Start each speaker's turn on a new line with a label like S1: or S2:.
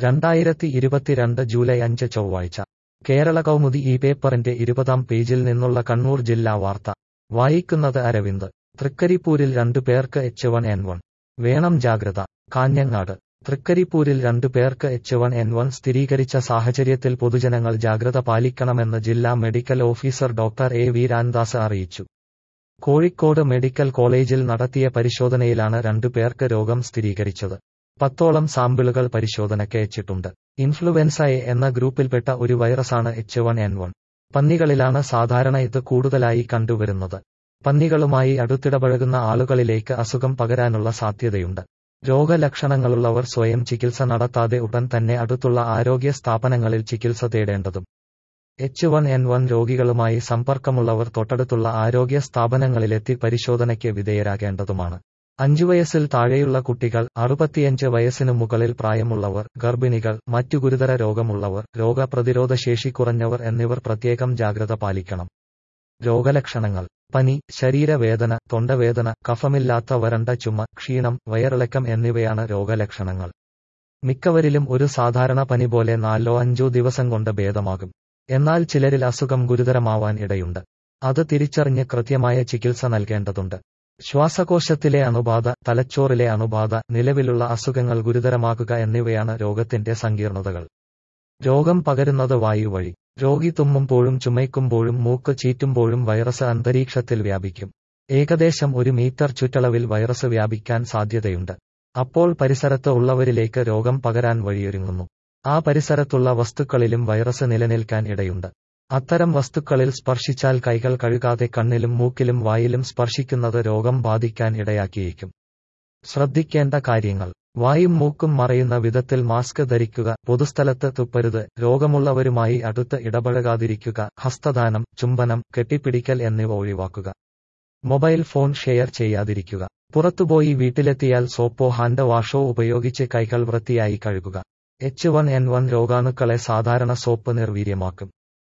S1: രണ്ടായിരത്തി ഇരുപത്തിരണ്ട് ജൂലൈ അഞ്ച് ചൊവ്വാഴ്ച കേരള കൗമുദി ഈ പേപ്പറിന്റെ ഇരുപതാം പേജിൽ നിന്നുള്ള കണ്ണൂർ ജില്ലാ വാർത്ത വായിക്കുന്നത് അരവിന്ദ് തൃക്കരിപ്പൂരിൽ രണ്ടു പേർക്ക് എച്ച് വൺ എൻ വൺ വേണം ജാഗ്രത കാഞ്ഞങ്ങാട് തൃക്കരിപ്പൂരിൽ രണ്ടു പേർക്ക് എച്ച് വൺ എൻ വൺ സ്ഥിരീകരിച്ച സാഹചര്യത്തിൽ പൊതുജനങ്ങൾ ജാഗ്രത പാലിക്കണമെന്ന് ജില്ലാ medical officer doctor A V Ramdas അറിയിച്ചു കോഴിക്കോട് മെഡിക്കൽ കോളേജിൽ നടത്തിയ പരിശോധനയിലാണ് രണ്ടു പേർക്ക് രോഗം സ്ഥിരീകരിച്ചത് പത്തോളം സാമ്പിളുകൾ പരിശോധനയ്ക്ക് അയച്ചിട്ടുണ്ട് ഇൻഫ്ലുവൻസ എ എന്ന ഗ്രൂപ്പിൽപ്പെട്ട ഒരു വൈറസാണ് എച്ച് വൺ എൻ വൺ പന്നികളിലാണ് സാധാരണ ഇത് കൂടുതലായി കണ്ടുവരുന്നത് പന്നികളുമായി അടുത്തിടപഴകുന്ന ആളുകളിലേക്ക് അസുഖം പകരാനുള്ള സാധ്യതയുണ്ട് രോഗലക്ഷണങ്ങളുള്ളവർ സ്വയം ചികിത്സ നടത്താതെ ഉടൻ തന്നെ അടുത്തുള്ള ആരോഗ്യ സ്ഥാപനങ്ങളിൽ ചികിത്സ തേടേണ്ടതും എച്ച് വൺ എൻ വൺ രോഗികളുമായി സമ്പർക്കമുള്ളവർ തൊട്ടടുത്തുള്ള ആരോഗ്യ സ്ഥാപനങ്ങളിലെത്തി പരിശോധനയ്ക്ക് വിധേയരാകേണ്ടതുമാണ് അഞ്ചു വയസ്സിൽ താഴെയുള്ള കുട്ടികൾ അറുപത്തിയഞ്ച് വയസ്സിനു മുകളിൽ പ്രായമുള്ളവർ ഗർഭിണികൾ മറ്റു ഗുരുതര രോഗമുള്ളവർ രോഗപ്രതിരോധ ശേഷി കുറഞ്ഞവർ എന്നിവർ പ്രത്യേകം ജാഗ്രത പാലിക്കണം രോഗലക്ഷണങ്ങൾ പനി ശരീരവേദന തൊണ്ടവേദന കഫമില്ലാത്ത വരണ്ട ചുമ ക്ഷീണം വയറിളക്കം എന്നിവയാണ് രോഗലക്ഷണങ്ങൾ മിക്കവരിലും ഒരു സാധാരണ പനി പോലെ നാലോ അഞ്ചോ ദിവസം കൊണ്ട് ഭേദമാകും എന്നാൽ ചിലരിൽ അസുഖം ഗുരുതരമാവാൻ ഇടയുണ്ട് അത് തിരിച്ചറിഞ്ഞ് കൃത്യമായ ചികിത്സ നൽകേണ്ടതുണ്ട് ശ്വാസകോശത്തിലെ അണുബാധ തലച്ചോറിലെ അണുബാധ നിലവിലുള്ള അസുഖങ്ങൾ ഗുരുതരമാകുക എന്നിവയാണ് രോഗത്തിന്റെ സങ്കീർണതകൾ രോഗം പകരുന്നത് വായു വഴി രോഗി തുമ്മുമ്പോഴും ചുമയ്ക്കുമ്പോഴും മൂക്ക് ചീറ്റുമ്പോഴും വൈറസ് അന്തരീക്ഷത്തിൽ വ്യാപിക്കും ഏകദേശം ഒരു മീറ്റർ ചുറ്റളവിൽ വൈറസ് വ്യാപിക്കാൻ സാധ്യതയുണ്ട് അപ്പോൾ പരിസരത്ത് ഉള്ളവരിലേക്ക് രോഗം പകരാൻ വഴിയൊരുങ്ങുന്നു ആ പരിസരത്തുള്ള വസ്തുക്കളിലും വൈറസ് നിലനിൽക്കാൻ ഇടയുണ്ട് അത്തരം വസ്തുക്കളിൽ സ്പർശിച്ചാൽ കൈകൾ കഴുകാതെ കണ്ണിലും മൂക്കിലും വായിലും സ്പർശിക്കുന്നത് രോഗം ബാധിക്കാൻ ഇടയാക്കിയേക്കും ശ്രദ്ധിക്കേണ്ട കാര്യങ്ങൾ വായും മൂക്കും മറയുന്ന വിധത്തിൽ മാസ്ക് ധരിക്കുക പൊതുസ്ഥലത്ത് തുപ്പരുത് രോഗമുള്ളവരുമായി അടുത്ത് ഇടപഴകാതിരിക്കുക ഹസ്തദാനം ചുംബനം കെട്ടിപ്പിടിക്കൽ എന്നിവ ഒഴിവാക്കുക മൊബൈൽ ഫോൺ ഷെയർ ചെയ്യാതിരിക്കുക പുറത്തുപോയി വീട്ടിലെത്തിയാൽ സോപ്പോ ഹാൻഡ് വാഷോ ഉപയോഗിച്ച് കൈകൾ വൃത്തിയായി കഴുകുക എച്ച് വൺ എൻ വൺ രോഗാണുക്കളെ സാധാരണ സോപ്പ് നിർവീര്യമാക്കും